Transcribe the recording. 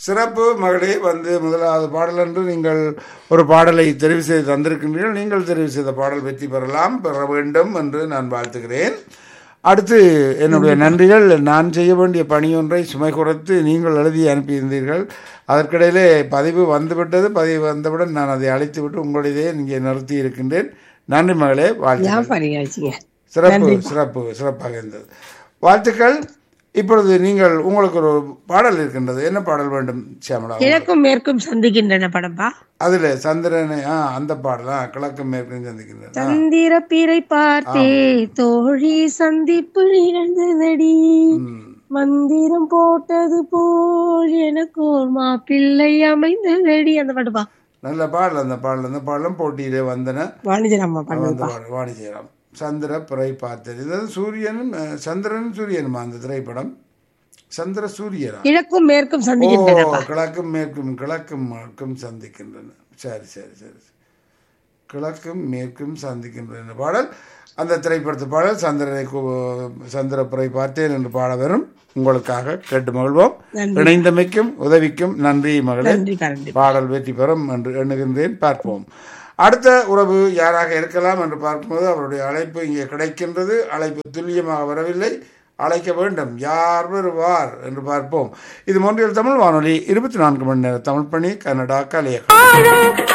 சிறப்பு மகளே வந்து முதலாவது பாடல் என்று நீங்கள் ஒரு பாடலை தெரிவு செய்து தந்திருக்கின்றீர்கள் நீங்கள் தெரிவு செய்த பாடல் வெற்றி பெறலாம் பெற வேண்டும் என்று நான் வாழ்த்துகிறேன் அடுத்து என்னுடைய நன்றிகள் நான் செய்ய வேண்டிய பணியொன்றை சுமை குறைத்து நீங்கள் எழுதி அனுப்பியிருந்தீர்கள் அதற்கிடையிலே பதிவு வந்துவிட்டது பதிவு வந்தவுடன் நான் அதை அழைத்து விட்டு உங்களுடையதே இங்கே நிறுத்தி இருக்கின்றேன் நன்றி மகளே வாழ்த்து ஏன் பண்ணியாச்சுங்க சிறப்பு சிறப்பு சிறப்பாக இருந்தது வாழ்த்துக்கள் இப்பொழுது நீங்கள் உங்களுக்கு ஒரு பாடல் இருக்கின்றது என்ன பாடல் வேண்டும் சியாமலா கிழக்கும் மேற்கும் சந்திக்கின்றன படம்பா அதுல சந்திரனை ஆ அந்த பாடல் ஆ, கிழக்கும் மேற்கும் சந்திக்கின்றன சந்திர பிறை பார்த்தே தோழி சந்திப்பு நிகழ்ந்ததடி ம். மந்திரம் போட்டது போல் எனக்கு ஒரு மாப்பிள்ளை அமைந்ததடி அந்த பாட்டுப்பா நல்ல பாடல் அந்த பாடல் அந்த பாடலும் போட்டியிலே வந்தன வாணிஜராமா பாடு அந்த பாடல் வாணிஜெயராம் சந்திர பிறை பார்த்தது இது சூரியனும் அஹ், சந்திரனும் சூரியனுமா அந்த திரைப்படம் சந்திர சூரியனா கிழக்கும் மேற்கும் ஓ சந்திக்கின்றன கிழக்கும் மேற்கும் கிழக்கும் மேற்கும் சந்திக்கின்றன சரி சரி சரி கிழக்கும் மேற்கும் சந்திக்கின்றன பாடல் அந்த திரைப்படத்து பாடல் சந்திரனை கு- சந்திரப்புரை பார்த்தேன் என்று பாட வரும் உங்களுக்காக கேட்டு மகிழ்வோம் நன்றி. இணைந்தமைக்கும் உதவிக்கும் நன்றி மகளே நன்றி கரண்டி பாடல் வெற்றி பெறும் என்று எண்ணுகின்றேன் பார்ப்போம் அடுத்த உறவு யாராக இருக்கலாம் என்று பார்க்கும்போது அவருடைய அழைப்பு இங்கே கிடைக்கின்றது அழைப்பு துல்லியமாக வரவில்லை அழைக்க வேண்டும் யார் வருவார் என்று பார்ப்போம் இது மொன்றியல் தமிழ் வானொலி இருபத்தி நான்கு மணி நேர தமிழ் பணி கன்னடா கலையகம்